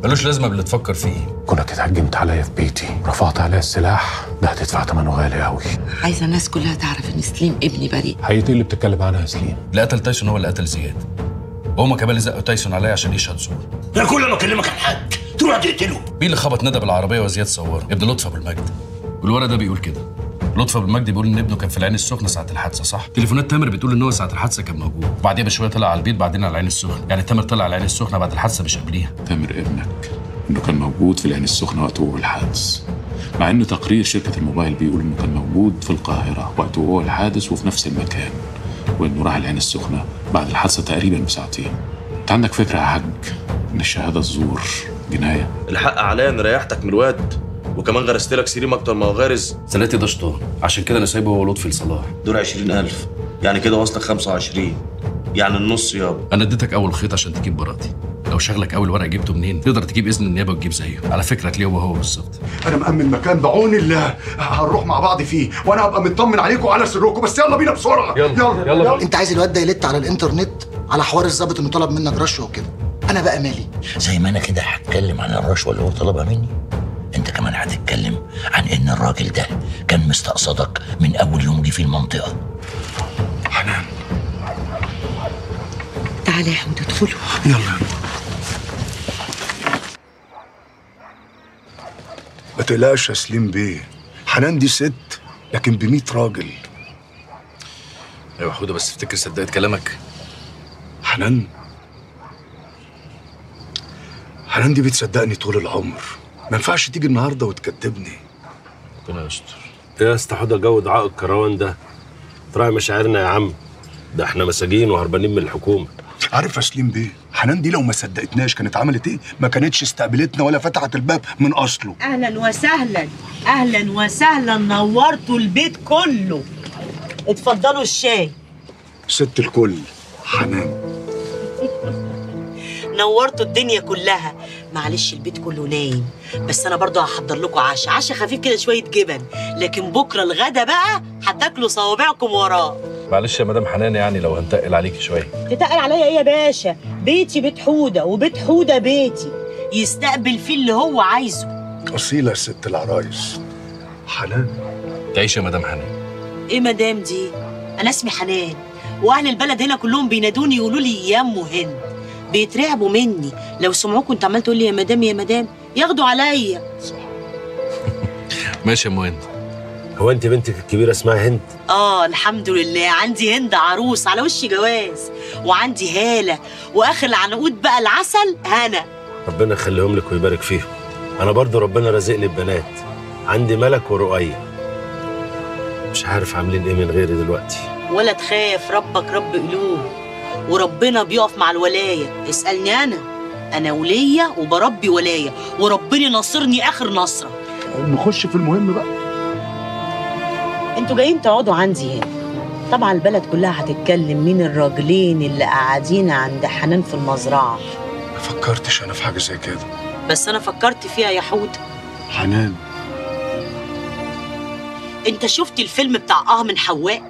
ملوش لازمه باللي تفكر فيه كونك اتهجمت عليا في بيتي رفعت عليا السلاح ده هتدفع ثمنه غالي قوي عايزه الناس كلها تعرف ان سليم ابني بريء حقيقة اللي بتتكلم عنها يا سليم اللي قتل تايسون هو اللي قتل زياد وهما كمان اللي زقوا تايسون عليا عشان يشهد زور انا كل ما اكلمك عن حد تروح تقتله مين اللي خبط ندى بالعربيه وزياد صوره ابن لطفي ابو المجد والورق ده بيقول كده لطفي ابو المجد بيقول ان ابنه كان في العين السخنه ساعه الحادثه صح تليفونات تامر بتقول ان هو ساعه الحادثه كان موجود وبعديها بشويه طلع على البيت بعدين على العين السخنه يعني تامر طلع على العين السخنه بعد الحادثه مش قبليها تامر ابنك انه كان موجود في العين السخنة وقت وقوع الحادث مع ان تقرير شركة الموبايل بيقول انه كان موجود في القاهرة وقت وقوع الحادث وفي نفس المكان وانه راح العين السخنة بعد الحادثة تقريبا بساعتين انت عندك فكرة يا حاج ان الشهادة الزور جناية الحق عليا اني ريحتك من الواد وكمان غرست لك سليم اكتر ما هو غارز سلاتي ده شطان عشان كده انا سايبه هو لطفي لصلاح دول 20000 يعني كده واصلك 25 يعني النص يابا انا اديتك اول خيط عشان تجيب براءتي لو شغلك اول ورق جبته منين تقدر تجيب اذن النيابه وتجيب زيه على فكره هتلاقيه هو هو بالظبط انا مأمن مكان بعون الله هنروح مع بعض فيه وانا هبقى مطمن عليكم وعلى سركم بس يلا بينا بسرعه يلا يلا, يلا. انت عايز الواد ده يلت على الانترنت على حوار الظابط انه طلب منك رشوه وكده انا بقى مالي زي ما انا كده هتكلم عن الرشوه اللي هو طلبها مني انت كمان هتتكلم عن ان الراجل ده كان مستقصدك من اول يوم جه في المنطقه حنان تعالى يا حمد ادخلوا يلا ما تقلقش يا سليم بيه حنان دي ست لكن ب راجل ايوه حوده بس افتكر صدقت كلامك حنان حنان دي بتصدقني طول العمر ما ينفعش تيجي النهارده وتكتبني ربنا يستر ايه يا اسطى حوده جو دعاء الكروان ده تراعي مشاعرنا يا عم ده احنا مساجين وهربانين من الحكومه عارف يا سليم بيه حنان دي لو ما صدقتناش كانت عملت ايه ما كانتش استقبلتنا ولا فتحت الباب من اصله اهلا وسهلا اهلا وسهلا نورتوا البيت كله اتفضلوا الشاي ست الكل حنان نورتوا الدنيا كلها معلش البيت كله نايم بس انا برضو هحضر لكم عشاء عشاء خفيف كده شويه جبن لكن بكره الغدا بقى هتاكلوا صوابعكم وراه معلش يا مدام حنان يعني لو هنتقل عليكي شويه تتقل عليا ايه يا باشا بيتي بيت حوده وبيت حوده بيتي يستقبل فيه اللي هو عايزه اصيله يا ست العرايس حنان تعيش يا مدام حنان ايه مدام دي انا اسمي حنان واهل البلد هنا كلهم بينادوني يقولوا لي يا ام هند بيترعبوا مني لو سمعوك كنت عمال تقول لي يا مدام يا مدام ياخدوا عليا ماشي يا ام هند هو انت بنتك الكبيره اسمها هند اه الحمد لله عندي هند عروس على وش جواز وعندي هاله واخر العنقود بقى العسل هنا ربنا يخليهم لك ويبارك فيهم انا برضو ربنا رازقني ببنات عندي ملك ورؤية مش عارف عاملين ايه من غيري دلوقتي ولا تخاف ربك رب قلوب وربنا بيقف مع الولايه اسالني انا انا وليه وبربي ولايه وربنا ناصرني اخر نصره نخش في المهم بقى انتوا جايين تقعدوا عندي هنا طبعا البلد كلها هتتكلم مين الراجلين اللي قاعدين عند حنان في المزرعه ما فكرتش انا في حاجه زي كده بس انا فكرت فيها يا حوده حنان انت شفت الفيلم بتاع اه من حواء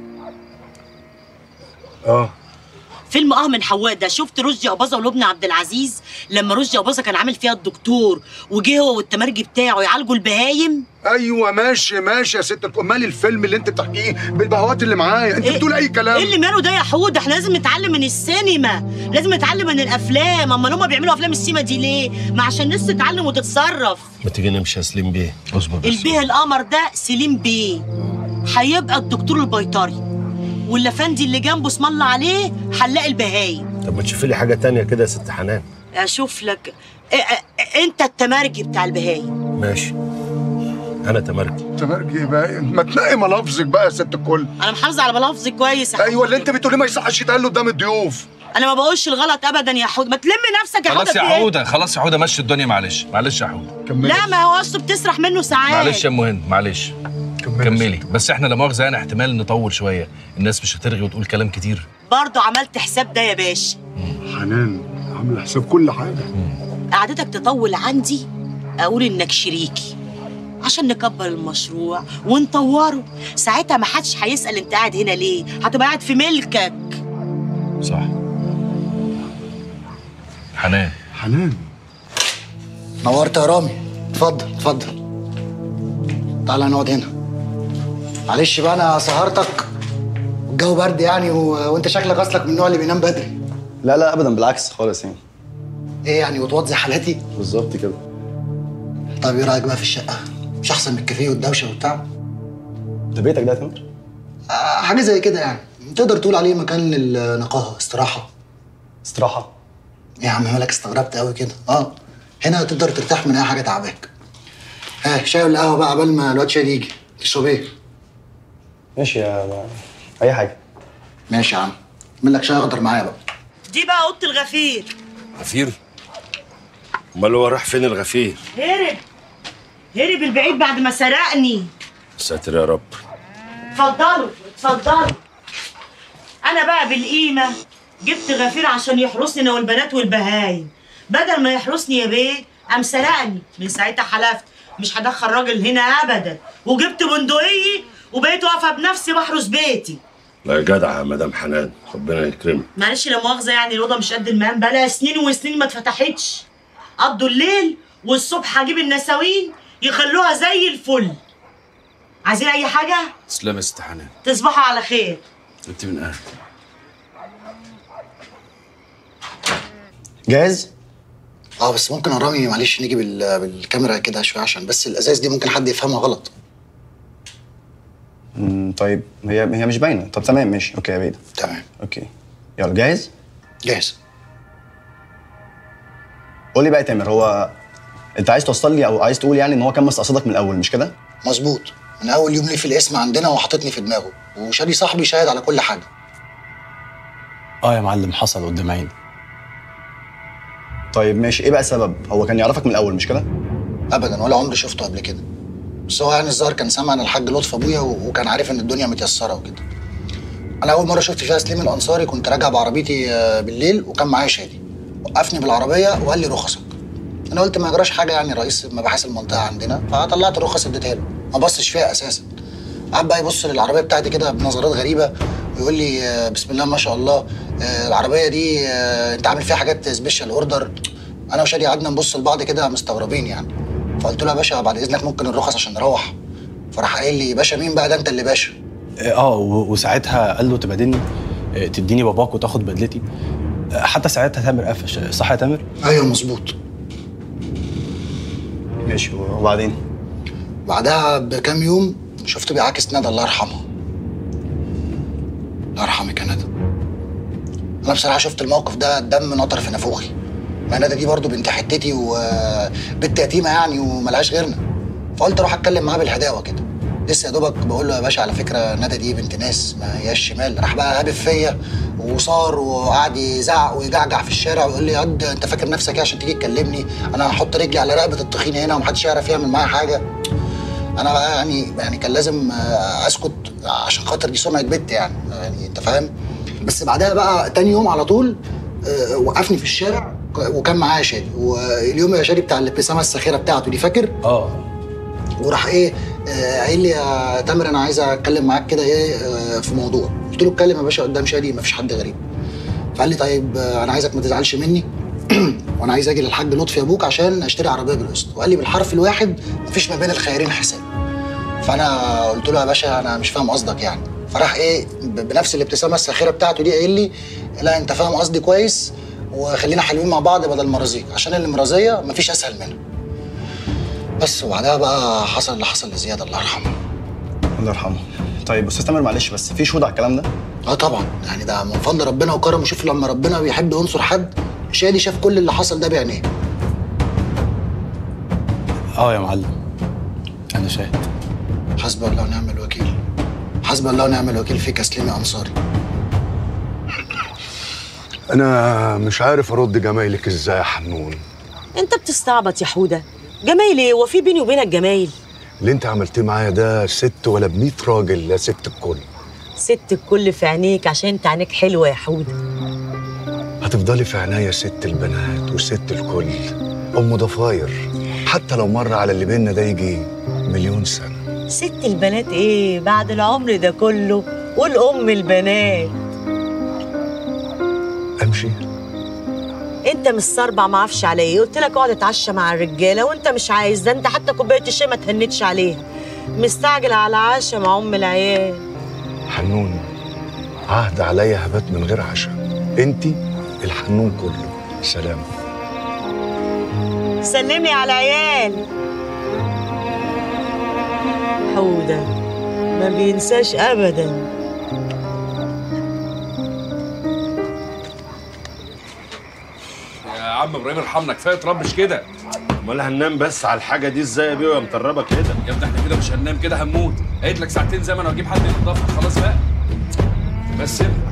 اه فيلم اه من حواء ده شفت رشدي اباظه ولبنى عبد العزيز لما رشدي اباظه كان عامل فيها الدكتور وجه هو والتمرجي بتاعه يعالجوا البهايم ايوه ماشي ماشي يا ست الكل مال الفيلم اللي انت بتحكيه بالبهوات اللي معايا انت بتقول اي كلام ايه اللي ماله ده يا حود احنا لازم نتعلم من السينما لازم نتعلم من الافلام اما هما بيعملوا افلام السيما دي ليه ما عشان الناس تتعلم وتتصرف ما تيجي نمشي يا سليم بيه اصبر بس البيه القمر ده سليم بيه هيبقى الدكتور البيطري واللفندي اللي جنبه اسم الله عليه حلاق البهايم طب ما تشوفي لي حاجه تانية كده يا ست حنان اشوف لك إيه إيه انت التمرجي بتاع البهايم ماشي انا تمرجي تمرجي بقى ما تنقي ملافظك بقى يا ست الكل انا محافظه على ملافظي كويس يا ايوه اللي انت بتقوليه ما يصحش يتقال قدام الضيوف انا ما بقولش الغلط ابدا يا حود ما تلم نفسك يا حود خلاص يا حوده خلاص يا حوده مشي الدنيا معلش معلش يا حوده لا ما هو اصله بتسرح منه ساعات معلش يا ام هند معلش كملي بس احنا لا مؤاخذه يعني احتمال نطول شويه الناس مش هترغي وتقول كلام كتير برضه عملت حساب ده يا باشا حنان عامله حساب كل حاجه قعدتك تطول عندي اقول انك شريكي عشان نكبر المشروع ونطوره ساعتها ما حدش هيسال انت قاعد هنا ليه هتبقى قاعد في ملكك صح حنان حنان نورت يا رامي اتفضل اتفضل تعالى نقعد هنا معلش بقى انا سهرتك الجو برد يعني و... وانت شكلك اصلك من النوع اللي بينام بدري لا لا ابدا بالعكس خالص يعني ايه يعني وتوض زي حالاتي بالظبط كده طب ايه رايك بقى في الشقه مش احسن من الكافيه والدوشه وبتاع ده بيتك ده يا تامر آه حاجه زي كده يعني تقدر تقول عليه مكان للنقاهه استراحه استراحه إيه يا عم مالك استغربت قوي كده اه هنا تقدر ترتاح من اي حاجه تعباك ها شاي ولا قهوه بقى قبل ما الواد شادي يجي تشرب ايه ماشي يا اي حاجه ماشي يا عم اعمل لك شاي اخضر معايا بقى دي بقى اوضه الغفير غفير امال هو راح فين الغفير هرب هرب البعيد بعد ما سرقني ساتر يا رب اتفضلوا اتفضلوا انا بقى بالقيمه جبت غفير عشان يحرسني انا والبنات والبهايم بدل ما يحرسني يا بيه قام سرقني من ساعتها حلفت مش هدخل راجل هنا ابدا وجبت بندقيه وبقيت واقفه بنفسي بحرس بيتي لا يا جدع يا مدام حنان ربنا يكرمك معلش لا مؤاخذه يعني الاوضه مش قد المقام بقالها سنين وسنين ما اتفتحتش قضوا الليل والصبح هجيب النساوين يخلوها زي الفل عايزين اي حاجه تسلم يا ست حنان تصبحوا على خير انت من اهل جاهز اه بس ممكن يا رامي معلش نيجي بال... بالكاميرا كده شويه عشان بس الازاز دي ممكن حد يفهمها غلط مم، طيب هي هي مش باينه طب تمام ماشي اوكي يا بيدا تمام اوكي يلا جاهز جاهز قول لي بقى يا تامر هو انت عايز توصل لي او عايز تقول يعني ان هو كان مستقصدك من الاول مش كده مظبوط من اول يوم ليه في الاسم عندنا وحاططني في دماغه وشادي صاحبي شاهد على كل حاجه اه يا معلم حصل قدام عيني طيب ماشي ايه بقى السبب هو كان يعرفك من الاول مش كده ابدا ولا عمري شفته قبل كده بس هو يعني الظاهر كان سامع عن الحاج لطفي ابويا و- وكان عارف ان الدنيا متيسره وكده انا اول مره شفت فيها سليم الانصاري كنت راجع بعربيتي آه، بالليل وكان معايا شادي وقفني بالعربيه وقال لي رخصك انا قلت ما يجراش حاجه يعني رئيس مباحث المنطقه عندنا فطلعت الرخص اديتها له ما بصش فيها اساسا قعد بقى يبص للعربيه بتاعتي كده بنظرات غريبه ويقول لي آه، بسم الله ما شاء الله آه، العربيه دي آه، انت عامل فيها حاجات سبيشال اوردر انا وشادي قعدنا نبص لبعض كده مستغربين يعني فقلت له يا باشا بعد اذنك ممكن الرخص عشان نروح فراح قايل لي باشا مين بقى ده انت اللي باشا اه و- وساعتها قال له تبادلني آه، تديني باباك وتاخد بدلتي آه، حتى ساعتها تامر قفش صح يا تامر ايوه مظبوط ماشي وبعدين بعدها بكام يوم شفته بيعاكس ندى الله يرحمها الله يرحمك يا ندى انا بصراحه شفت الموقف ده الدم نطر في نافوخي ما ندى دي برضو بنت حتتي وبنت يتيمه يعني وملهاش غيرنا فقلت اروح اتكلم معاه بالهداوه كده لسه يا دوبك بقول له يا باشا على فكره ندى دي بنت ناس ما هياش شمال راح بقى هابب فيا وصار وقعد يزعق ويجعجع في الشارع ويقول لي ياد انت فاكر نفسك ايه عشان تيجي تكلمني انا هحط رجلي على رقبه التخين هنا ومحدش يعرف يعمل معايا حاجه انا بقى يعني يعني كان لازم آه، اسكت عشان خاطر دي سمعه بنت يعني يعني انت فاهم بس بعدها بقى تاني يوم على طول آه، وقفني في الشارع وكان معايا شادي واليوم يا شادي بتاع الابتسامه الساخره بتاعته دي فاكر اه وراح ايه آه، قايل لي يا تامر انا عايز اتكلم معاك كده ايه آه، في موضوع قلت له اتكلم يا باشا قدام شادي مفيش حد غريب فقال لي طيب آه، انا عايزك ما تزعلش مني وانا عايز اجي للحاج لطفي ابوك عشان اشتري عربيه بالقسط وقال لي بالحرف الواحد مفيش ما بين الخيرين حساب فانا قلت له يا باشا انا مش فاهم قصدك يعني فراح ايه ب- بنفس الابتسامه الساخره بتاعته دي قايل لي لا انت فاهم قصدي كويس وخلينا حلوين مع بعض بدل مرازيك عشان اللي مرازيه مفيش اسهل منها بس وبعدها بقى حصل اللي حصل لزياد الله يرحمه الله يرحمه طيب استاذ تامر معلش بس في شهود على الكلام ده اه طبعا يعني ده من فضل ربنا وكرمه شوف لما ربنا بيحب ينصر حد شادي شاف كل اللي حصل ده بعينيه اه يا معلم انا شاهد حسبي الله ونعم الوكيل حسبي الله ونعم الوكيل فيك يا سليمي انصاري انا مش عارف ارد جمايلك ازاي يا حنون انت بتستعبط يا حوده جمايل ايه هو في بيني وبينك جمايل اللي انت عملتيه معايا ده ست ولا بميت راجل يا ست الكل ست الكل في عينيك عشان انت عينيك حلوه يا حوده هتفضلي في عناية ست البنات وست الكل ام ضفاير حتى لو مر على اللي بينا ده يجي مليون سنه ست البنات ايه بعد العمر ده كله والام البنات امشي انت مستربع ما اعرفش على ايه قلت لك اقعد اتعشى مع الرجاله وانت مش عايز ده انت حتى كوبايه الشاي ما تهنتش عليها مستعجل على عشاء مع ام العيال حنون عهد عليا هبات من غير عشاء انت الحنون كله سلام سلمي على العيال حودة ما بينساش ابدا يا عم ابراهيم ارحمنا كفايه تربش كده امال هننام بس على الحاجه دي ازاي يا بيه ويا مطربه كده يا ابني احنا كده مش هننام كده هنموت قايت لك ساعتين زمن واجيب حد ينضفها خلاص بقى بس ابني.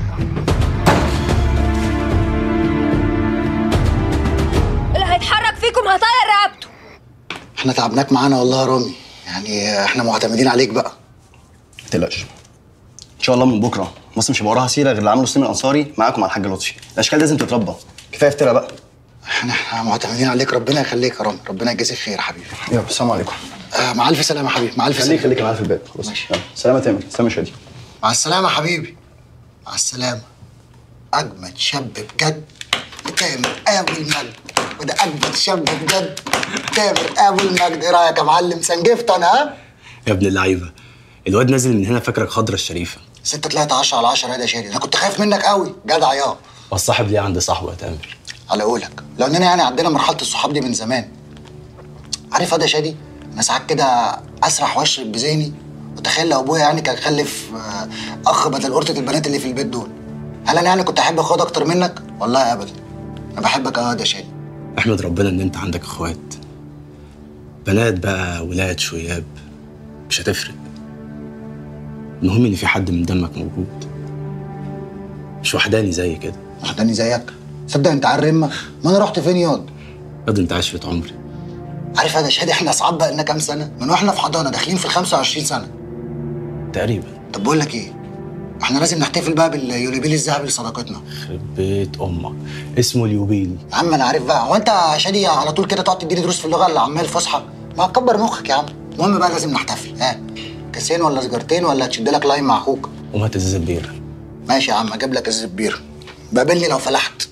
اللي هيتحرك فيكم هطير رقبته احنا تعبناك معانا والله يا رامي يعني احنا معتمدين عليك بقى ما تقلقش ان شاء الله من بكره مصر مش هيبقى وراها سيره غير اللي عمله سليم الانصاري معاكم مع الحاج لطفي الاشكال لازم تتربى كفايه افترا بقى احنا احنا معتمدين عليك ربنا يخليك يا رامي ربنا يجازيك خير يا حبيبي يلا السلام عليكم آه مع الف سلامه يا حبيبي مع الف خليك سلامه خليك معايا في البيت خلاص يلا سلامة تامر سلامة شادي مع السلامه يا حبيبي مع السلامه اجمد شاب بجد تامر ابو المجد وده اجمد شاب بجد تامر ابو المجد ايه رايك يا معلم سنجفت انا ها يا ابن اللعيبه الواد نازل من هنا فاكرك خضرة الشريفه ستة طلعت 10 على 10 يا ده شادي انا كنت خايف منك قوي جدع يا والصاحب ليه عند صاحبه يا تامر على قولك لو اننا يعني عدينا مرحله الصحاب دي من زمان عارف يا ده شادي انا ساعات كده اسرح واشرب بذهني وتخيل لو ابويا يعني كان خلف آه، اخ بدل قرطه البنات اللي في البيت دول هل انا يعني كنت احب اخوات اكتر منك والله ابدا انا بحبك قوي يا ده شادي احمد ربنا ان انت عندك اخوات بنات بقى ولاد شوياب مش هتفرق المهم ان في حد من دمك موجود مش وحداني زي كده وحداني زيك صدق انت عارف رمه ما انا رحت فين ياض قد انت عشرة عمري عارف يا ده شادي احنا اصحاب بقى لنا كام سنه من واحنا في حضانه داخلين في ال 25 سنه تقريبا طب بقول لك ايه احنا لازم نحتفل بقى باليوليبيل الذهبي لصداقتنا يخرب بيت امك اسمه اليوبيل يا عم انا عارف بقى هو انت يا شادي على طول كده تقعد تديني دروس في اللغه العاميه الفصحى ما كبر مخك يا عم المهم بقى لازم نحتفل ها كاسين ولا سجارتين ولا تشد لك لاين مع اخوك وما تزيز بير ماشي يا عم اجيب لك ازازه بير بقابلني لو فلحت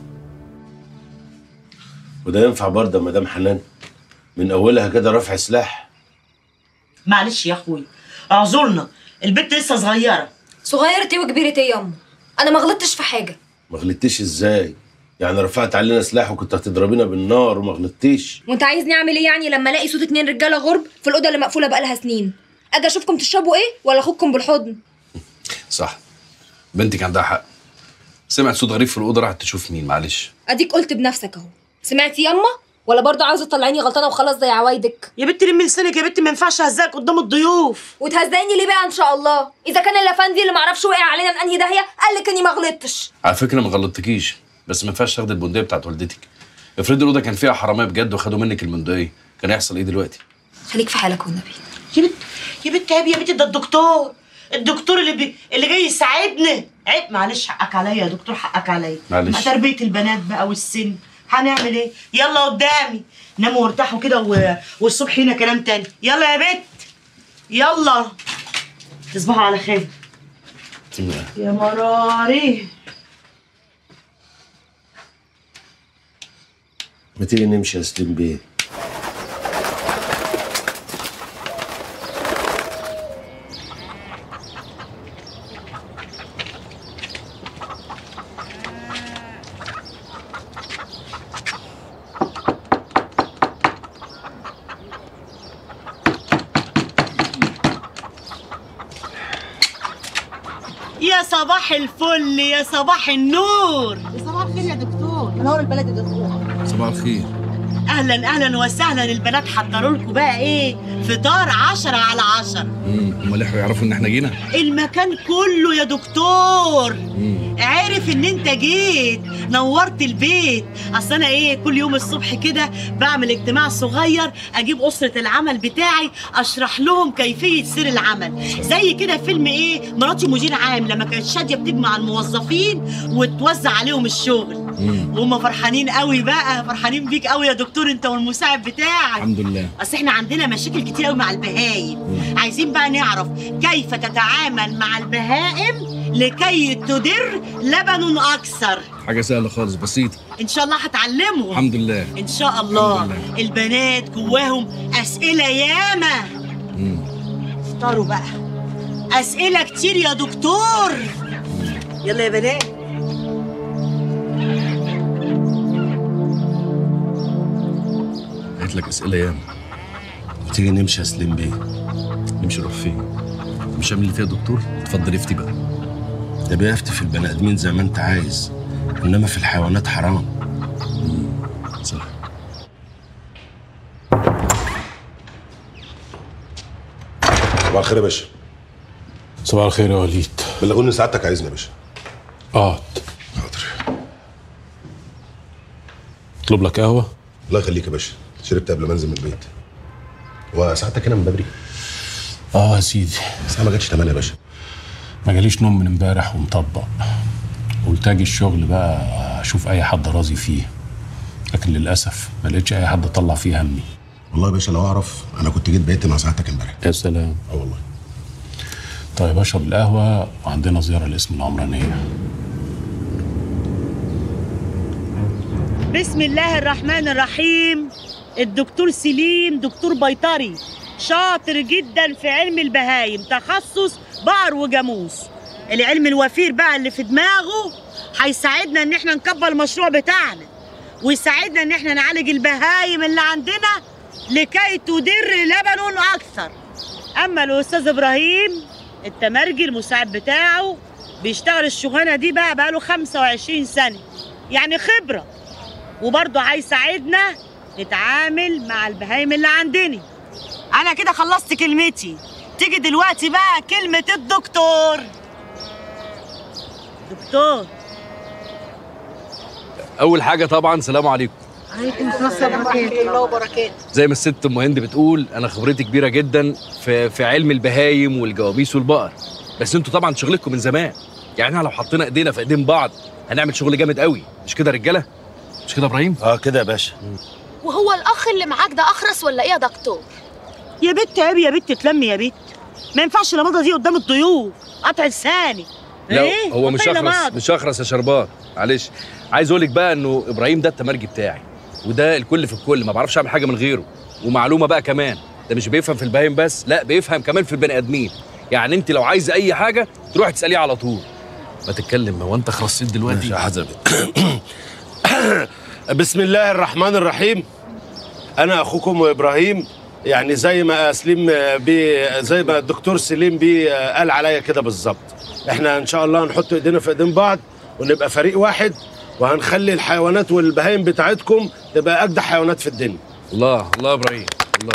وده ينفع برضه يا مدام حنان من اولها كده رفع سلاح معلش يا اخوي اعذرنا البنت لسه صغيره صغيرة ايه وكبيرة ايه ياما انا ما غلطتش في حاجة ما غلطتيش ازاي يعني رفعت علينا سلاح وكنت هتضربينا بالنار وما غلطتيش وانت عايزني اعمل ايه يعني لما الاقي صوت اتنين رجاله غرب في الاوضه اللي مقفوله بقالها سنين اجي اشوفكم تشربوا ايه ولا اخدكم بالحضن صح بنتك عندها حق سمعت صوت غريب في الاوضه راحت تشوف مين معلش اديك قلت بنفسك اهو سمعتي ياما ولا برضه عاوزه تطلعيني غلطانه وخلاص زي عوايدك يا بنت لمي لسانك يا بنت ما ينفعش اهزقك قدام الضيوف وتهزقني ليه بقى ان شاء الله اذا كان الافندي اللي معرفش وقع علينا من انهي داهيه قال لك اني ما غلطتش على فكره ما غلطتكيش بس ما ينفعش تاخدي البندقيه بتاعت والدتك افرضي الاوضه كان فيها حراميه بجد وخدوا منك البندقيه كان هيحصل ايه دلوقتي خليك في حالك والنبي يا بنت يا بنت عيب يا بنت ده الدكتور الدكتور اللي بي... اللي جاي يساعدنا عيب معلش حقك عليا يا دكتور حقك عليا معلش. مع تربيه البنات بقى والسن هنعمل ايه يلا قدامي ناموا وارتاحوا كده و... والصبح هنا كلام تاني يلا يا بنت يلا تصبحوا على خير يا مراري ما تيجي نمشي يا سليم بيه يا صباح الفل يا صباح النور يا صباح الخير يا دكتور منور البلد يا دكتور صباح الخير اهلا اهلا وسهلا البنات حضروا لكم بقى ايه فطار عشرة على عشرة امال احنا يعرفوا ان احنا جينا المكان كله يا دكتور عارف ان انت جيت نورت البيت اصل انا ايه كل يوم الصبح كده بعمل اجتماع صغير اجيب اسره العمل بتاعي اشرح لهم كيفيه سير العمل زي كده فيلم ايه مراتي مدير عام لما كانت شاديه بتجمع الموظفين وتوزع عليهم الشغل وهم فرحانين قوي بقى فرحانين بيك قوي يا دكتور انت والمساعد بتاعك الحمد لله اصل احنا عندنا مشاكل كتير قوي مع البهايم عايزين بقى نعرف كيف تتعامل مع البهائم لكي تدر لبن اكثر حاجه سهله خالص بسيطه ان شاء الله هتعلمهم الحمد لله ان شاء الله الحمد البنات جواهم اسئله ياما مم. اختاروا بقى اسئله كتير يا دكتور يلا يا بنات هات لك اسئله ياما تيجي نمشي يا سليم بيه نمشي نروح فين مش عامل اللي فيها دكتور اتفضل افتي بقى ده بيفتي في البني ادمين زي ما انت عايز انما في الحيوانات حرام صح صباح الخير يا باشا صباح الخير يا وليد بلغوني إن سعادتك عايزني يا باشا اقعد اطلب لك قهوه الله يخليك يا باشا شربت قبل ما انزل من البيت وسعادتك هنا من بدري اه يا سيدي الساعه ما جاتش 8 يا باشا ما جاليش نوم من امبارح ومطبق قلت اجي الشغل بقى اشوف اي حد راضي فيه لكن للاسف ما لقيتش اي حد اطلع فيه همي والله يا باشا لو اعرف انا كنت جيت بيت مع سعادتك امبارح يا سلام اه والله طيب اشرب القهوه وعندنا زياره لاسم العمرانيه بسم الله الرحمن الرحيم الدكتور سليم دكتور بيطري شاطر جدا في علم البهايم تخصص بقر وجاموس العلم الوفير بقى اللي في دماغه هيساعدنا ان احنا نكبر المشروع بتاعنا ويساعدنا ان احنا نعالج البهايم اللي عندنا لكي تدر لبن اكثر اما الاستاذ ابراهيم التمرجي المساعد بتاعه بيشتغل الشغلانه دي بقى بقاله 25 سنه يعني خبره وبرضه هيساعدنا نتعامل مع البهايم اللي عندنا انا كده خلصت كلمتي تيجي دلوقتي بقى كلمة الدكتور دكتور اول حاجه طبعا سلام عليكم عليكم السلام ورحمة الله وبركاته زي ما الست ام هند بتقول انا خبرتي كبيره جدا في في علم البهايم والجواميس والبقر بس انتوا طبعا شغلكم من زمان يعني احنا لو حطينا ايدينا في ايدين بعض هنعمل شغل جامد قوي مش كده يا رجاله مش كده يا ابراهيم اه كده يا باشا وهو الاخ اللي معاك ده اخرس ولا ايه يا دكتور يا بت عيب يا بت تلمي يا بت ما ينفعش المضة دي قدام الضيوف قطع لساني لا إيه؟ هو مش قطعي اخرس لماضي. مش اخرس يا شربات معلش عايز اقول لك بقى انه ابراهيم ده التمرجي بتاعي وده الكل في الكل ما بعرفش اعمل حاجه من غيره ومعلومه بقى كمان ده مش بيفهم في البهايم بس لا بيفهم كمان في البني ادمين يعني انت لو عايزه اي حاجه تروحي تساليه على طول ما تتكلم هو انت خرصيت دلوقتي يا حزبي بسم الله الرحمن الرحيم انا اخوكم ابراهيم يعني زي ما سليم بي زي ما الدكتور سليم بي قال عليا كده بالظبط احنا ان شاء الله هنحط ايدينا في ايدين بعض ونبقى فريق واحد وهنخلي الحيوانات والبهايم بتاعتكم تبقى اجدع حيوانات في الدنيا الله الله يا ابراهيم الله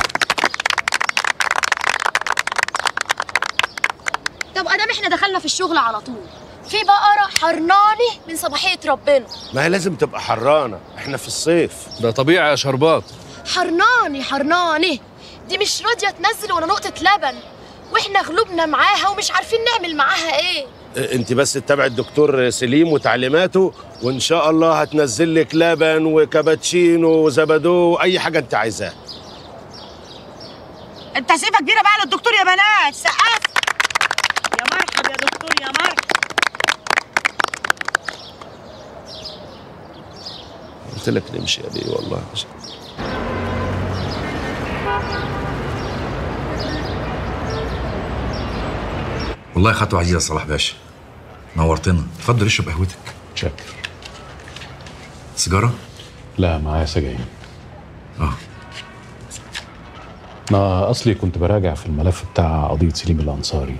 طب ادام احنا دخلنا في الشغل على طول في بقره حرناني من صباحيه ربنا ما هي لازم تبقى حرانه احنا في الصيف ده طبيعي يا شربات حرناني حرناني دي مش راضيه تنزل ولا نقطه لبن واحنا غلوبنا معاها ومش عارفين نعمل معاها ايه انت بس تتابع الدكتور سليم وتعليماته وان شاء الله هتنزل لك لبن وكابتشينو وزبادو واي حاجه انت عايزاها انت سيفه كبيره بقى للدكتور يا بنات سقف يا مرحب يا دكتور يا مرحب قلت لك نمشي يا بيه والله والله خطوة عزيزة يا صلاح باشا نورتنا اتفضل اشرب قهوتك شكر سيجارة؟ لا معايا سجاير اه انا اصلي كنت براجع في الملف بتاع قضيه سليم الانصاري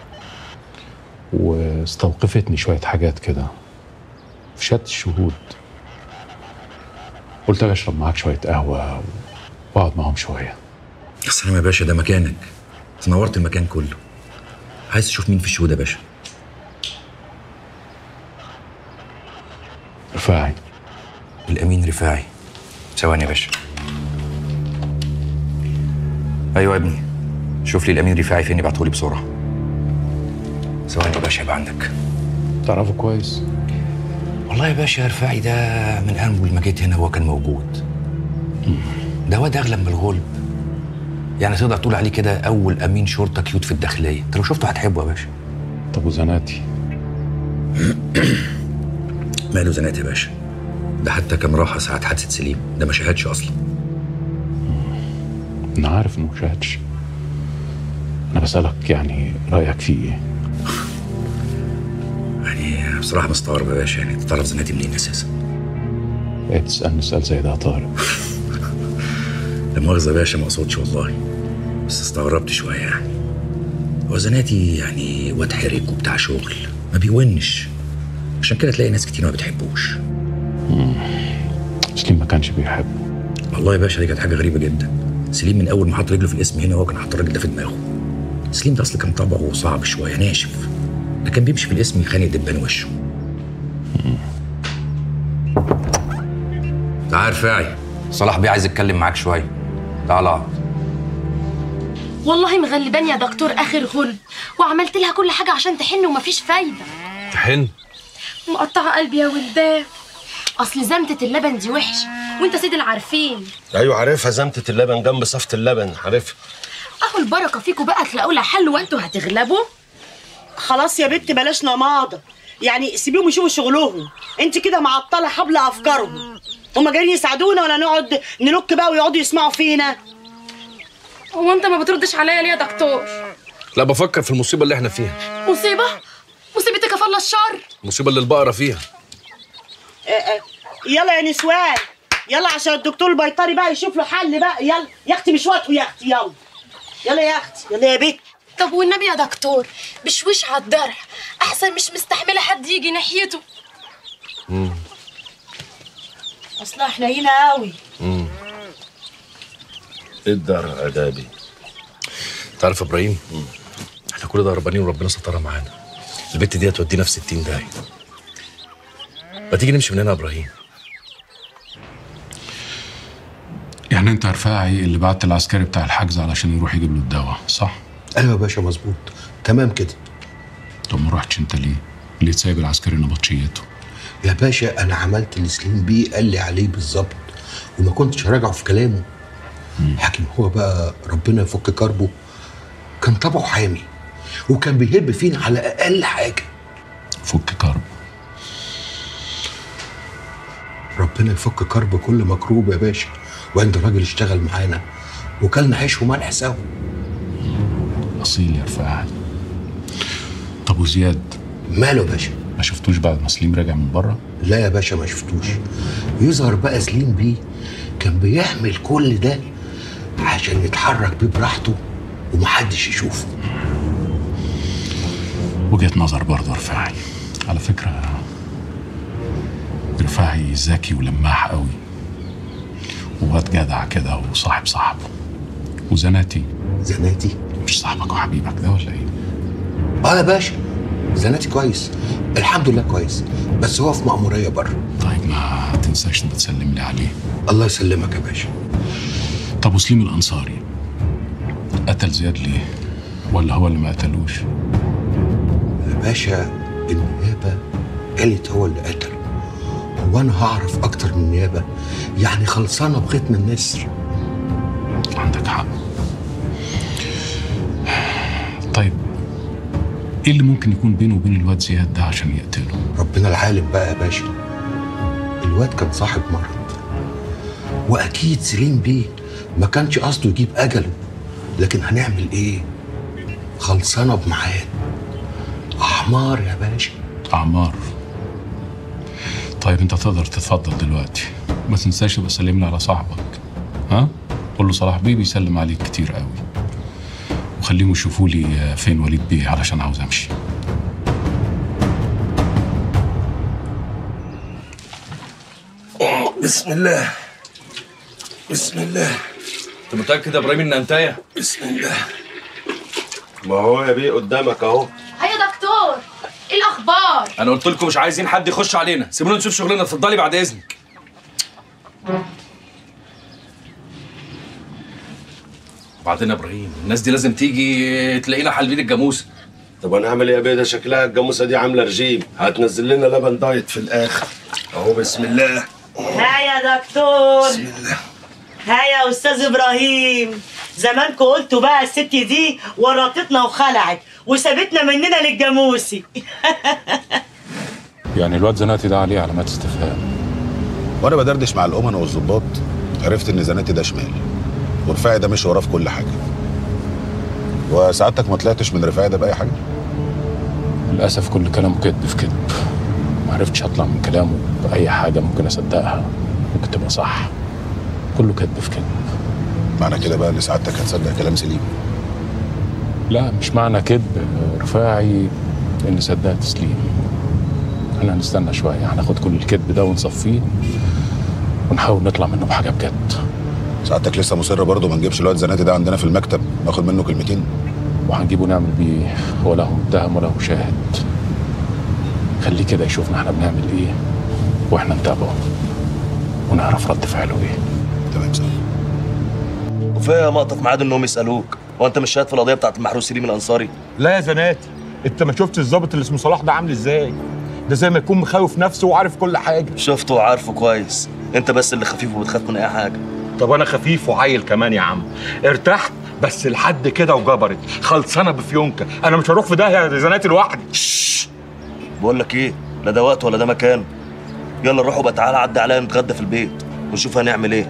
واستوقفتني شويه حاجات كده في شهاده الشهود قلت اجي اشرب معاك شويه قهوه واقعد معاهم شويه يا سلام يا باشا ده مكانك تنورت المكان كله عايز تشوف مين في الشهود يا باشا رفاعي الامين رفاعي ثواني يا باشا ايوه يا ابني شوف لي الامين رفاعي فين ابعتهولي بسرعه ثواني يا باشا يبقى عندك تعرفه كويس والله يا باشا رفاعي ده من اول ما جيت هنا هو كان موجود ده واد اغلب من الغلب يعني تقدر تقول عليه كده اول امين شرطه كيوت في الداخليه انت لو شفته هتحبه يا باشا طب وزناتي ماله زنات يا باشا ده حتى كان راحة ساعة حادثة سليم ده ما شاهدش أصلا انا عارف انه ما شاهدش انا بسالك يعني رايك فيه ايه يعني بصراحة مستغرب يا باشا يعني تعرف زناتي منين أساسا ايه تسالني سؤال زي ده يا طارق لا مؤاخذة يا باشا ما أقصدش والله بس استغربت شوية يعني هو زناتي يعني واد حرك وبتاع شغل ما بيونش عشان كده تلاقي ناس كتير ما بتحبوش سليم ما كانش بيحبه والله يا باشا دي كانت حاجة غريبة جدا سليم من أول ما حط رجله في الاسم هنا هو كان حاطط الراجل ده في دماغه سليم ده أصل كان طبعه صعب شوية ناشف ده كان بيمشي في الاسم يخانق دبان وشه تعال رفاعي صلاح بيه عايز يتكلم معاك شويه تعال اقعد والله مغلباني يا دكتور اخر غلب وعملت لها كل حاجه عشان تحن ومفيش فايده تحن مقطعه قلبي يا ولدان اصل زمتة اللبن دي وحشه وانت سيد العارفين ايوه عارفها زمتة اللبن جنب صفة اللبن عارفها اهو البركه فيكم بقى تلاقوا لها حل وانتوا هتغلبوا خلاص يا بنت بلاش نماضة يعني سيبيهم يشوفوا شغلهم انت كده معطله حبل افكارهم هما جايين يساعدونا ولا نقعد نلك بقى ويقعدوا يسمعوا فينا هو انت ما بتردش عليا ليه يا دكتور لا بفكر في المصيبه اللي احنا فيها مصيبه مصيبتك يا فضل الشر المصيبه اللي البقره فيها آه، آه، يلا يا نسوان يلا عشان الدكتور البيطري بقى يشوف له حل بقى يلا يا اختي مش وقته يا اختي يلا يلا يا اختي يلا يا بنت طب والنبي يا دكتور بشويش على الدرع احسن مش مستحمله حد يجي ناحيته اصلا احنا هنا قوي امم الدار ادابي تعرف يا ابراهيم احنا كل ده هربانين وربنا سترها معانا البت دي هتودينا في 60 داهيه ما تيجي نمشي من هنا يا ابراهيم يعني انت رفاعي اللي بعت العسكري بتاع الحجز علشان يروح يجيب له الدواء صح ايوه يا باشا مظبوط تمام كده طب ما رحتش انت ليه ليه سايب العسكري نبطشيته يا باشا انا عملت اللي سليم بيه قال لي عليه بالظبط وما كنتش راجعه في كلامه حكيم هو بقى ربنا يفك كربه كان طبعه حامي وكان بيهب فينا على اقل حاجه فك كرب ربنا يفك كرب كل مكروب يا باشا وعند راجل اشتغل معانا وكلنا عيش وملح سوا اصيل يا رفاعي طب وزياد ماله يا باشا ما شفتوش بعد ما سليم راجع من بره لا يا باشا ما شفتوش يظهر بقى سليم بيه كان بيعمل كل ده عشان يتحرك بيه براحته ومحدش يشوفه وجهة نظر برضه رفاعي على فكرة رفاعي ذكي ولماح قوي وواد جدع كده وصاحب صاحبه وزناتي زناتي مش صاحبك وحبيبك ده ولا ايه؟ اه يا باشا زناتي كويس الحمد لله كويس بس هو في مأمورية بره طيب ما تنساش تبقى تسلم لي عليه الله يسلمك يا باشا طب وسليم الانصاري قتل زياد ليه؟ ولا هو اللي ما قتلوش؟ يا باشا النيابة قالت هو اللي قتله هو انا هعرف اكتر من النيابة يعني خلصانة بختم النسر عندك حق طيب ايه اللي ممكن يكون بينه وبين الواد زياد ده عشان يقتله؟ ربنا العالم بقى يا باشا الواد كان صاحب مرض واكيد سليم بيه ما كانش قصده يجيب اجله لكن هنعمل ايه خلصانه بميعاد احمار يا باشا اعمار طيب انت تقدر تتفضل دلوقتي ما تنساش تبقى سلم لي على صاحبك ها قول له صلاح بيه بيسلم عليك كتير قوي وخليهم يشوفوا لي فين وليد بيه علشان عاوز امشي بسم الله بسم الله انت متاكد يا ابراهيم ان انتهى بسم الله ما هو يا بيه قدامك اهو هيا دكتور ايه الاخبار انا قلت لكم مش عايزين حد يخش علينا سيبونا نشوف شغلنا اتفضلي بعد اذنك بعدين يا ابراهيم الناس دي لازم تيجي تلاقينا حالبين الجاموسه طب انا اعمل ايه يا بيه ده شكلها الجاموسه دي عامله رجيم هتنزل لنا لبن دايت في الاخر اهو بسم الله ها يا دكتور بسم الله ها يا استاذ ابراهيم زمانكم قلتوا بقى الست دي ورطتنا وخلعت وسابتنا مننا للجاموسي يعني الواد زناتي ده عليه علامات استفهام وانا بدردش مع الامنا والظباط عرفت ان زناتي ده شمال ورفاعي ده مش وراه في كل حاجه وسعادتك ما طلعتش من رفاعي ده باي حاجه للأسف كل كلامه كذب في كذب ما عرفتش أطلع من كلامه بأي حاجة ممكن أصدقها ممكن تبقى صح كله كذب في كذب معنى كده بقى ان سعادتك هتصدق كلام سليم لا مش معنى كذب رفاعي إني صدقت سليم احنا هنستنى شوية هناخد كل الكذب ده ونصفيه ونحاول نطلع منه بحاجة بجد سعادتك لسه مصر برضه ما نجيبش الواد زناتي ده عندنا في المكتب ناخد منه كلمتين وهنجيبه نعمل بيه ولا هو متهم ولا هو شاهد خليه كده يشوفنا احنا بنعمل ايه واحنا نتابعه ونعرف رد فعله ايه تمام سلام وفيها مقطف ميعاد انهم يسالوك هو انت مش شاهد في القضيه بتاعت المحروس سليم الانصاري لا يا زناتي انت ما شفتش الظابط اللي اسمه صلاح ده عامل ازاي ده زي ما يكون مخاوف نفسه وعارف كل حاجه شفته وعارفه كويس انت بس اللي خفيف وبتخاف من اي حاجه طب انا خفيف وعيل كمان يا عم ارتحت بس لحد كده وجبرت خلصانه بفيونكه انا مش هروح في داهيه يا زناتي لوحدي بقول لك ايه لا ده وقت ولا ده مكان يلا نروح وبقى تعالى عدي عليا نتغدى في البيت ونشوف هنعمل ايه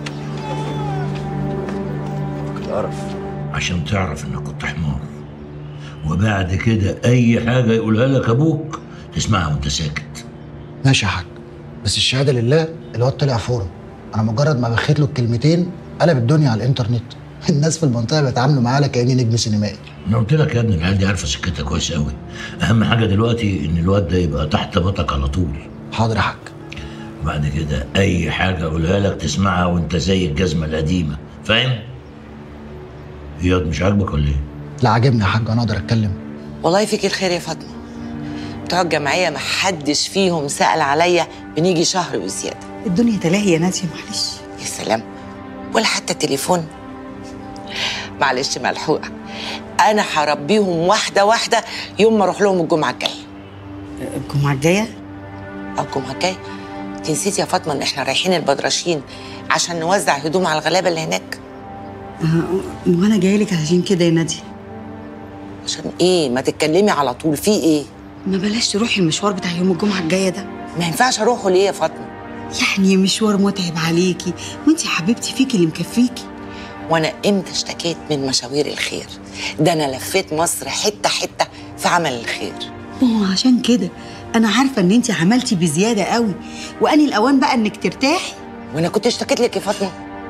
تعرف عشان تعرف انك كنت حمار وبعد كده اي حاجه يقولها لك ابوك تسمعها وانت ساكت ماشي يا حاج بس الشهاده لله الواد طلع فورا انا مجرد ما بخيت له الكلمتين قلب الدنيا على الانترنت الناس في المنطقه بيتعاملوا معاه على كاني نجم سينمائي انا قلت لك يا ابني العيال دي عارفه سكتها كويس قوي اهم حاجه دلوقتي ان الواد ده يبقى تحت باطك على طول حاضر يا حاج وبعد كده اي حاجه اقولها لك تسمعها وانت زي الجزمه القديمه فاهم اياد مش عاجبك ولا ايه لا عاجبني يا حاج انا اقدر اتكلم والله فيك الخير يا فاطمه بتوع الجمعيه ما حدش فيهم سال عليا بنيجي شهر وزياده الدنيا تلاهي يا ناديه معلش يا سلام ولا حتى تليفون معلش ملحوقه انا هربيهم واحده واحده يوم ما اروح لهم الجمعه الجايه الجمعه الجايه اه الجمعه الجايه انت نسيتي يا فاطمه ان احنا رايحين البدرشين عشان نوزع هدوم على الغلابه اللي هناك وانا جايه لك عشان كده يا ناديه عشان ايه ما تتكلمي على طول في ايه ما بلاش تروحي المشوار بتاع يوم الجمعه الجايه ده ما ينفعش اروحه ليه يا فاطمه يعني مشوار متعب عليكي وانت يا حبيبتي فيكي اللي مكفيكي وانا امتى اشتكيت من مشاوير الخير ده انا لفيت مصر حته حته في عمل الخير ما هو عشان كده انا عارفه ان انت عملتي بزياده قوي واني الاوان بقى انك ترتاحي وانا كنت اشتكيت لك يا فاطمه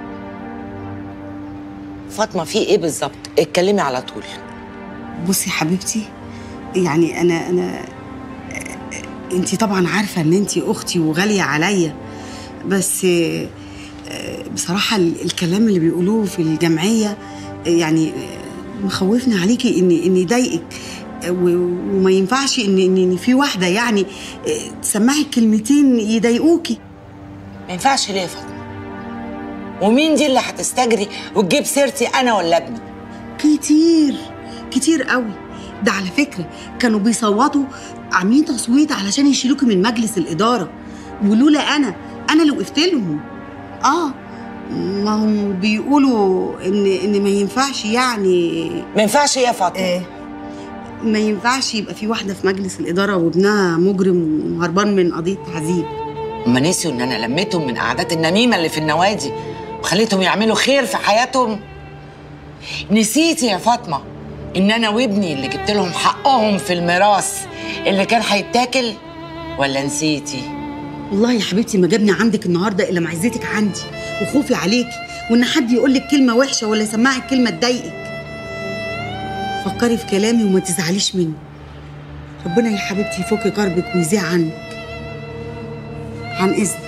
فاطمه في ايه بالظبط اتكلمي على طول بصي يا حبيبتي يعني انا انا انت طبعا عارفه ان انت اختي وغاليه عليا بس آه، بصراحه ال- الكلام اللي بيقولوه في الجمعيه آه، يعني آه، مخوفني عليكي ان ان يضايقك آه، و- وما ينفعش ان ان إن في واحده يعني آه، تسمعي كلمتين يضايقوكي ما ينفعش ليه يا فاطمه ومين دي اللي هتستجري وتجيب سيرتي انا ولا ابني كتير كتير قوي ده على فكرة كانوا بيصوتوا عاملين تصويت علشان يشيلوكي من مجلس الإدارة ولولا أنا أنا اللي وقفت لهم آه ما هم بيقولوا إن إن ما ينفعش يعني ما ينفعش يا فاطمة آه ما ينفعش يبقى في واحدة في مجلس الإدارة وابنها مجرم وهربان من قضية تعذيب هما نسيوا ان انا لميتهم من قعدات النميمه اللي في النوادي وخليتهم يعملوا خير في حياتهم نسيتي يا فاطمه ان انا وابني اللي جبت لهم حقهم في الميراث اللي كان هيتاكل ولا نسيتي والله يا حبيبتي ما جابني عندك النهارده الا معزتك عندي وخوفي عليكي وان حد يقول لك كلمه وحشه ولا يسمعك كلمه تضايقك فكري في كلامي وما تزعليش مني ربنا يا حبيبتي يفك كربك ويزيع عنك عن اذنك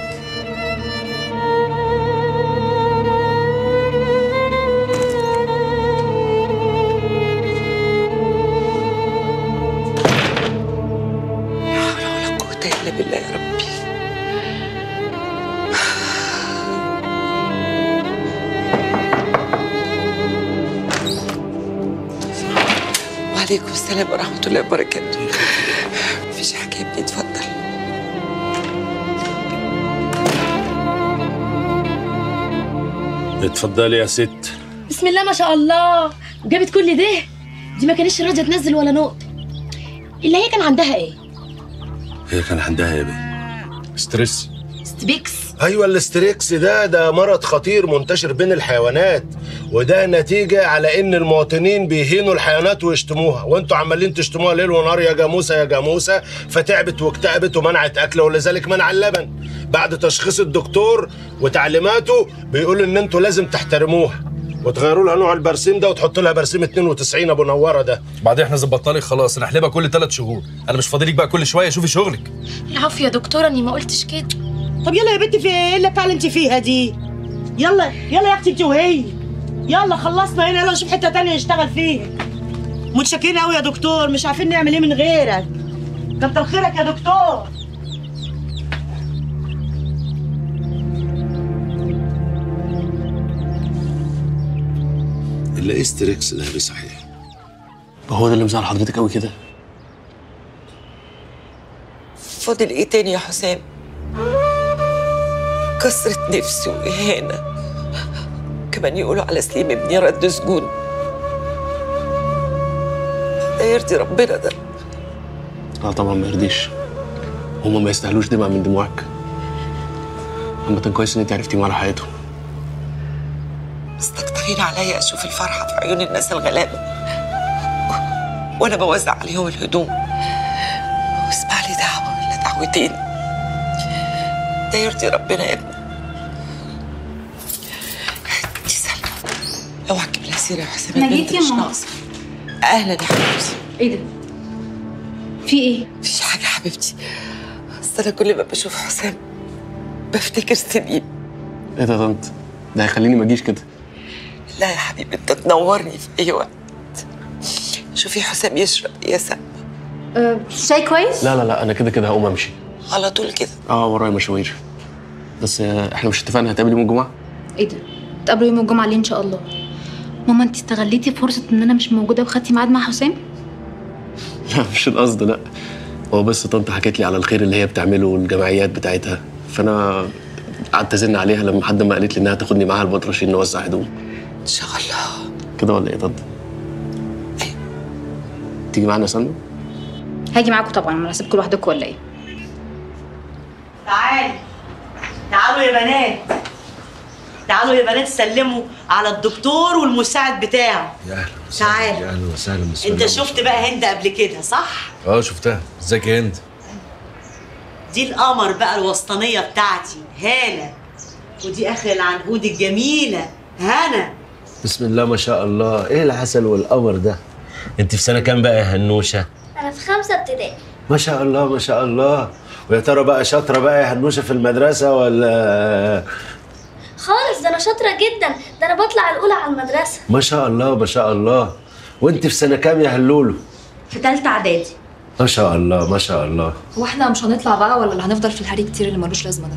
ولا قوه الا بالله يا ربي وعليكم السلام ورحمه الله وبركاته مفيش حاجه يا ابني اتفضل اتفضلي يا ست بسم الله ما شاء الله وجابت كل ده دي ما كانتش راضيه تنزل ولا نقطه اللي هي كان عندها ايه هي كان عندها ايه بيه؟ ستريس ستبيكس ايوه الاستريكس ده ده مرض خطير منتشر بين الحيوانات وده نتيجه على ان المواطنين بيهينوا الحيوانات ويشتموها وانتوا عمالين تشتموها ليل ونهار يا جاموسه يا جاموسه فتعبت واكتئبت ومنعت اكل ولذلك منع اللبن بعد تشخيص الدكتور وتعليماته بيقول ان انتوا لازم تحترموها وتغيروا لها نوع البرسيم ده وتحطوا لها برسيم 92 ابو نوره ده بعدين احنا ظبطنا لك خلاص نحلبها كل ثلاث شهور انا مش فاضي لك بقى كل شويه شوفي شغلك العفو يا دكتورة اني ما قلتش كده طب يلا يا بنتي في ايه اللي بتاع اللي انت فيها دي يلا يلا يا اختي انت وهي يلا خلصنا هنا يلا نشوف حته تانية نشتغل فيها متشكرين قوي يا دكتور مش عارفين نعمل ايه من غيرك كتر خيرك يا دكتور اللي ايه استريكس ده بيه صحيح هو ده اللي مزعل حضرتك قوي كده فاضل ايه تاني يا حسام كسرة نفسي وإهانة كمان يقولوا على سليم ابني رد سجون ده يرضي ربنا ده لا طبعا ما يرضيش هما ما يستاهلوش دمعة من دموعك عامة كويس ان انت عرفتي على حياتهم مستكترين عليا اشوف الفرحه في عيون الناس الغلابه و- وانا بوزع عليهم الهدوم واسمع لي دعوه ولا دعوتين ده يرضي ربنا يا ابني دي سلمى اوعى تجيب لها سيره يا حسام أنا البنت جيت يا مش ماما. ناقصه اهلا يا حبيبتي ايه ده؟ في ايه؟ مفيش حاجه يا حبيبتي اصل انا كل ما بشوف حسام بفتكر سليم ايه ده يا طنط ده هيخليني ما اجيش كده لا يا حبيبي انت تنورني في اي وقت شوفي حسام يشرب يا سلمى أه شاي كويس؟ لا لا لا انا كده كده هقوم امشي على طول كده اه ورايا مشاوير بس آه، احنا مش اتفقنا هتقابل يوم الجمعة ايه ده؟ تقابلوا يوم الجمعة ليه ان شاء الله؟ ماما انت استغليتي فرصة ان انا مش موجودة وخدتي ميعاد مع حسام؟ لا مش القصد لا هو بس طنط حكت لي على الخير اللي هي بتعمله والجمعيات بتاعتها فانا قعدت ازن عليها لما حد ما قالت لي انها تاخدني معاها البطرشين نوزع هدوم ان شاء الله كده ولا ايه طنط؟ تيجي معانا يا سلمى؟ هاجي معاكم طبعا ما هسيبكم لوحدكم ولا ايه؟ تعالي تعالوا يا بنات تعالوا يا بنات سلموا على الدكتور والمساعد بتاعه يا اهلا تعال يا اهلا وسهلا بسم انت الله. شفت بقى هند قبل كده صح اه شفتها ازيك يا هند دي القمر بقى الوسطانيه بتاعتي هاله ودي اخر العنقود الجميله هنا بسم الله ما شاء الله ايه العسل والقمر ده انت في سنه كام بقى يا هنوشه أنا في خمسة ابتدائي ما شاء الله ما شاء الله ويا ترى بقى شاطره بقى يا هنوشه في المدرسه ولا خالص ده أنا شاطرة جدا ده أنا بطلع الأولى على المدرسة ما شاء الله ما شاء الله وانت في سنه كام يا هلولو في تالتة اعدادي ما شاء الله ما شاء الله هو احنا مش هنطلع بقى ولا اللي هنفضل في الهري كتير اللي ملوش لازمة ده؟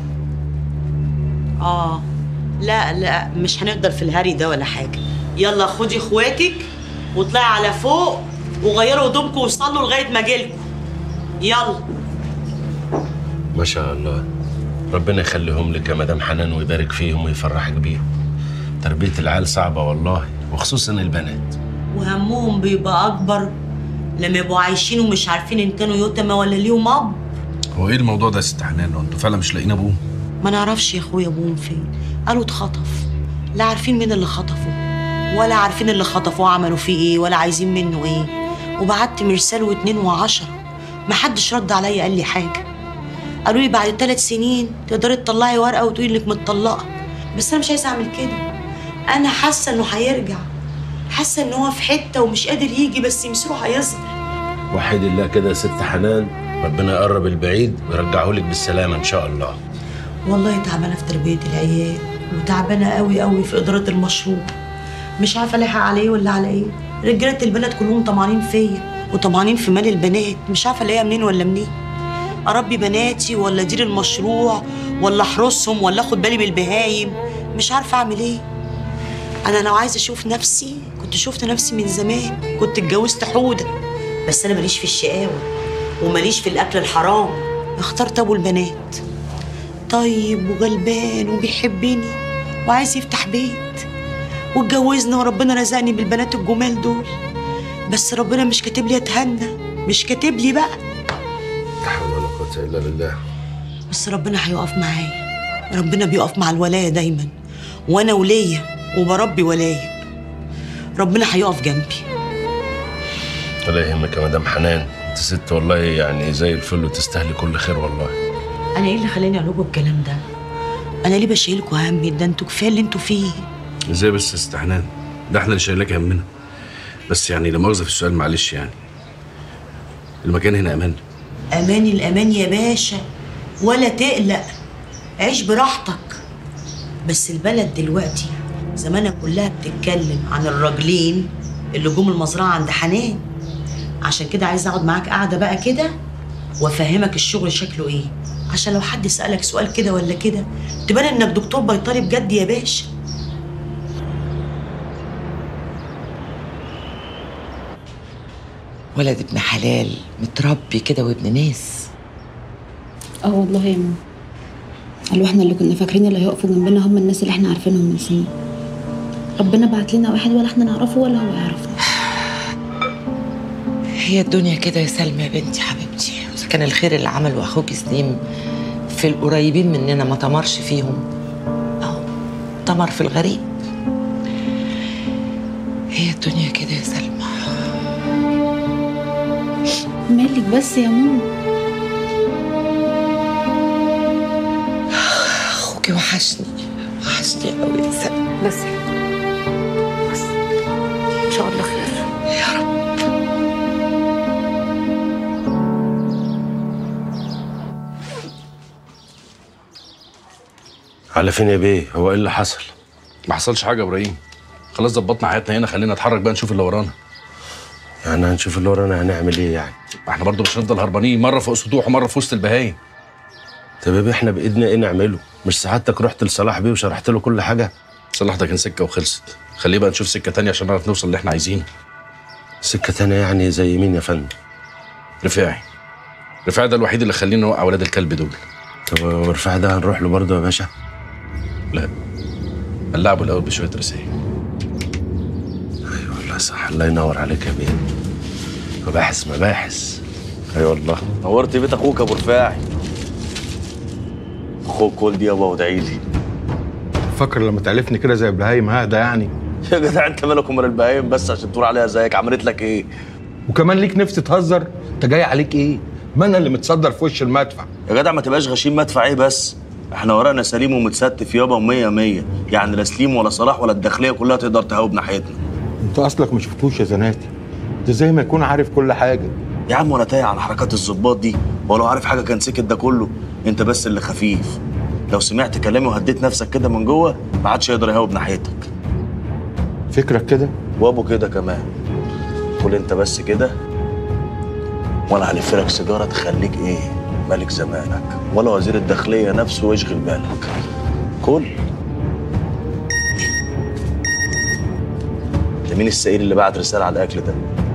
اه لا لا مش هنقدر في الهري ده ولا حاجه يلا خدي اخواتك واطلعي على فوق وغيروا هدومكم وصلوا لغايه ما اجيلكم يلا ما شاء الله ربنا يخليهم لك يا مدام حنان ويبارك فيهم ويفرحك بيهم تربيه العيال صعبه والله وخصوصا البنات وهمهم بيبقى اكبر لما يبقوا عايشين ومش عارفين ان كانوا يتامى ولا ليهم اب هو ايه الموضوع ده يا ست حنان هو انتوا فعلا مش لاقيين ابوه ما نعرفش يا اخويا ابوهم فين قالوا اتخطف لا عارفين مين اللي خطفه ولا عارفين اللي خطفوه عملوا فيه ايه ولا عايزين منه ايه وبعت مرسال واتنين وعشرة محدش رد عليا قال لي حاجه قالوا لي بعد ثلاث سنين تقدري تطلعي ورقه وتقولي انك متطلقه بس انا مش عايزه اعمل كده انا حاسه انه هيرجع حاسه ان هو في حته ومش قادر يجي بس مصيره هيظهر وحيد الله كده يا ست حنان ربنا يقرب البعيد ويرجعه لك بالسلامه ان شاء الله والله تعبانه في تربيه العيال وتعبانه قوي قوي في اداره المشروع مش عارفه الاحق على ايه ولا على ايه رجاله البلد كلهم طمعانين فيا وطمعانين في مال البنات مش عارفه الاقيها منين ولا منين اربي بناتي ولا ادير المشروع ولا احرسهم ولا اخد بالي بالبهايم مش عارفه اعمل ايه انا لو عايزه اشوف نفسي كنت شفت نفسي من زمان كنت اتجوزت حوده بس انا ماليش في الشقاوه وماليش في الاكل الحرام اخترت ابو البنات طيب وغلبان وبيحبني وعايز يفتح بيت واتجوزنا وربنا رزقني بالبنات الجمال دول بس ربنا مش كاتب لي اتهنى مش كاتب لي بقى لا حول ولا قوه الا بالله بس ربنا هيقف معايا ربنا بيقف مع الولاية دايما وانا ولية وبربي ولاية ربنا هيقف جنبي ولا يهمك يا مدام حنان انت ست والله يعني زي الفل وتستاهلي كل خير والله انا ايه اللي خلاني اقول لكم الكلام ده انا ليه بشيلكوا همي ده انتوا كفايه اللي انتوا فيه ازاي بس يا ست حنان ده احنا اللي شايلاك همنا بس يعني لا مؤاخذه في السؤال معلش يعني المكان هنا امان امان الامان يا باشا ولا تقلق عيش براحتك بس البلد دلوقتي زمانها كلها بتتكلم عن الراجلين اللي جم المزرعه عند حنان عشان كده عايز اقعد معاك قاعده بقى كده وافهمك الشغل شكله ايه عشان لو حد سالك سؤال كده ولا كده تبان انك دكتور بيطري بجد يا باشا ولد ابن حلال متربي كده وابن ناس اه والله يا ماما قالوا احنا اللي كنا فاكرين اللي هيقفوا جنبنا هم الناس اللي احنا عارفينهم من سنين ربنا بعت لنا واحد ولا احنا نعرفه ولا هو يعرفنا هي الدنيا كده يا سلمى يا بنتي حبيبتي إذا كان الخير اللي عمله اخوك سليم في القريبين مننا ما تمرش فيهم اهو تمر في الغريب هي الدنيا كده يا سلمى مالك بس يا ماما اخوكي وحشني وحشني قوي يا سلمى بس بس ان شاء الله خير يا رب على فين يا بيه هو ايه اللي حصل ما حصلش حاجه يا ابراهيم خلاص ظبطنا حياتنا هنا خلينا نتحرك بقى نشوف اللي ورانا يعني هنشوف اللي ورانا هنعمل ايه يعني ما احنا برضه مش هنفضل هربانين مره فوق سطوح ومره في وسط البهايم طب يا بيه احنا بايدنا ايه نعمله مش سعادتك رحت لصلاح بيه وشرحت له كل حاجه صلاح ده كان سكه وخلصت خليه بقى نشوف سكه تانية عشان نعرف نوصل اللي احنا عايزينه سكه تانية يعني زي مين يا فندم رفاعي رفاعي ده الوحيد اللي خلينا نوقع ولاد الكلب دول طب ورفاعي ده هنروح له برضه يا باشا لا نلعبه الاول بشويه رسائل ايوه والله صح الله ينور عليك يا بيه مباحث مباحث اي أيوة والله نورت بيت اخوك ابو رفاعي اخوك كل دي يابا وادعي لي فاكر لما تعرفني كده زي البهايم هذا يعني يا جدع انت مالك ومال البهايم بس عشان تقول عليها زيك عملت لك ايه وكمان ليك نفس تهزر انت جاي عليك ايه ما انا اللي متصدر في وش المدفع يا جدع ما تبقاش غشيم مدفع ايه بس احنا ورانا سليم ومتستف يابا ومية مية يعني لا سليم ولا صلاح ولا الداخليه كلها تقدر تهاوب ناحيتنا انت اصلك ما شفتوش يا زناتي ده زي ما يكون عارف كل حاجه يا عم وانا تايه على حركات الظباط دي ولو عارف حاجه كان سكت ده كله انت بس اللي خفيف لو سمعت كلامي وهديت نفسك كده من جوه ما عادش يقدر يهاوب ناحيتك فكرك كده وابو كده كمان قول انت بس كده وانا هلف لك سيجاره تخليك ايه ملك زمانك ولا وزير الداخليه نفسه واشغل بالك كل ده مين السئيل اللي بعت رساله على الاكل ده